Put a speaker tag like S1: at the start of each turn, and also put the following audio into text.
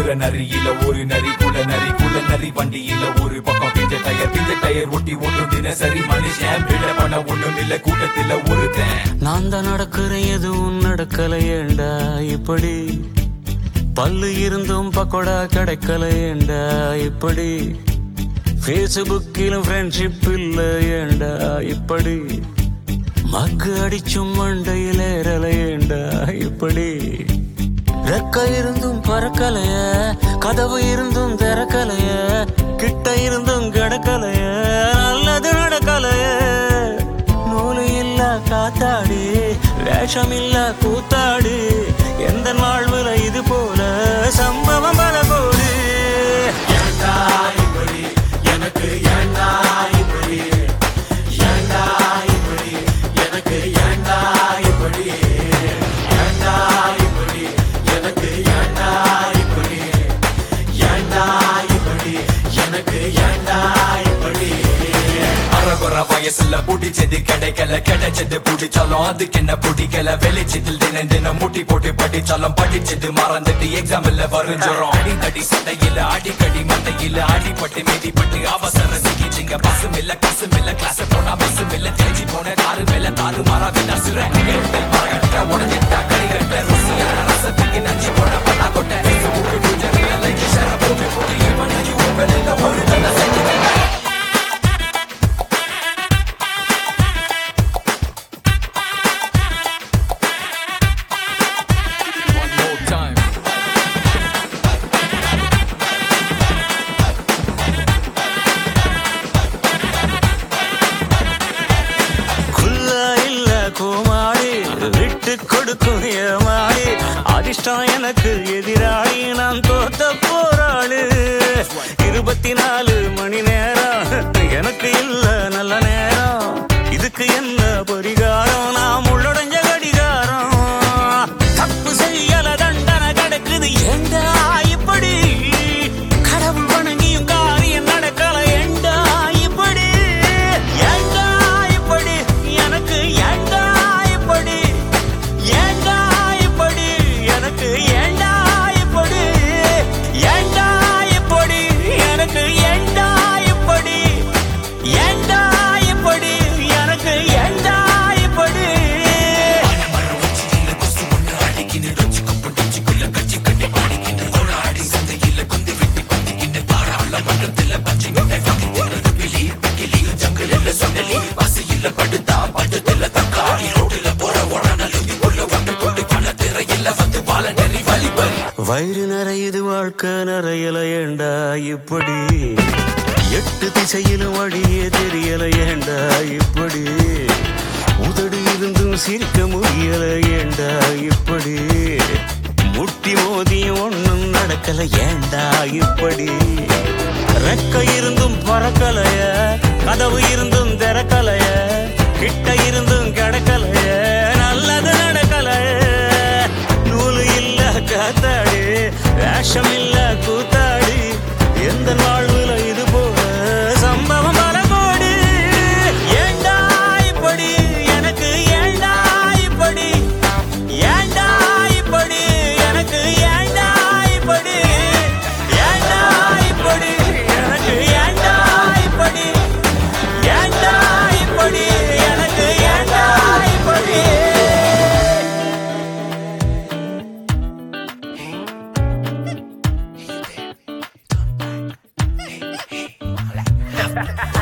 S1: குல நரியில ஒரு நரி குல நரி குல நரி வண்டியில ஒரு பக்கம் பிஞ்ச டயர் பிஞ்ச டயர் ஒட்டி ஒன்றும் தினசரி மனுஷன் விட பண்ண ஒண்ணும் இல்ல கூட்டத்துல ஒருத்தன்
S2: நான் தான் நடக்கிறேன் எதுவும் நடக்கலையேண்டா இப்படி பல்லு இருந்தும் பக்கோடா கிடைக்கலையேண்டா இப்படி ஃபேஸ்புக்கிலும் ஃப்ரெண்ட்ஷிப் இல்லையேண்டா இப்படி மக்கு அடிச்சும் மண்டையில் ஏறலையேண்டா இப்படி ரெக்க இருந்தும் பறக்கலைய கதவு இருந்தும் திறக்கலைய கிட்ட இருந்தும் கிடக்கலைய நல்லது நடக்கலைய நூலு இல்ல காத்தாடி வேஷம் இல்ல கூத்தாடி எந்த வாழ்வுல இது போல சம்பவம் பல கோடி
S1: அறகுற வயசுல புடிச்சது கிடைக்கல கிடைச்சது புடிச்சாலும் அதுக்கு என்ன பிடிக்கல வெளிச்சத்தில் தினம் தினம் முட்டி போட்டு படிச்சாலும் படிச்சது மறந்துட்டு எக்ஸாம்ல வரைஞ்சோம் அடித்தடி சண்டையில அடிக்கடி மண்டையில அடிபட்டு மீதிப்பட்டு அவசர சிகிச்சைங்க பஸ்ஸும் இல்ல காசும் இல்ல கிளாஸ் போனா பஸ்ஸும் இல்ல தேஞ்சி போன தாறு மேல தாறு மாறா வினாசுற மரகட்ட உடஞ்சிட்டா கரிகட்ட ருசியான ரசத்துக்கு நஞ்சு போன பண்ணா கொட்ட Facebook, Twitter, like, share, போட்டு போட்டு இவனையும் வெளியில ஒரு தன்னை செஞ்சு One more time.
S2: குல்லா இல்ல கோமாளி விட்டு கொடுக்கும் ஏமாளி அதிர்ஷ்டம் எனக்கு எதிராளி நான் தோத்த போராளி இருபத்தி நாலு மணி நேரம் எனக்கு இல்ல நல்ல நேரம் இதுக்கு என்ன பரிகாரம் நாம் உள்ளடைஞ்ச கடிகாரம் தப்பு செய்யல தண்டனை கிடைக்குது ஏண்டா இப்படி கடவுள் வணங்கியும் காரியம் நடக்கல ஏண்டா இப்படி ஏண்டா இப்படி எனக்கு ஏண்டா இப்படி ஏண்டா இப்படி எனக்கு ஏண்டா இப்படி ஏண்டா இப்படி எனக்கு ஏண்டா இப்படி ஏண்டா இப்படி எனக்கு ஏண்டா இப்படி வயிறு நிறையுது வாழ்க்கை நிறையல ஏண்டா இப்படி எட்டு திசையிலும் வழியே தெரியல ஏண்டா இப்படி உதடு இருந்தும் சிரிக்க முடியல ஏண்டா இப்படி முட்டி மோதி ஒண்ணும் நடக்கல ஏண்டா இப்படி ரெக்க இருந்தும் பறக்கலைய கதவு இருந்தும் திறக்கலைய கிட்ட இருந்தும் கிடக்கலைய நல்லது நடக்கலைய நூலு இல்ல காத்தாடி வேஷம் இல்ல கூத்தாடி எந்த வாழ்வுல இது போல சம்பவம் பல கோடி ஏண்டா இப்படி எனக்கு ஏண்டா இப்படி ஏண்டா இப்படி எனக்கு ஏண்டா இப்படி ஏண்டா இப்படி எனக்கு ஏண்டா இப்படி ஏண்டா இப்படி எனக்கு ஏண்டா இப்படி
S3: Ha ha ha!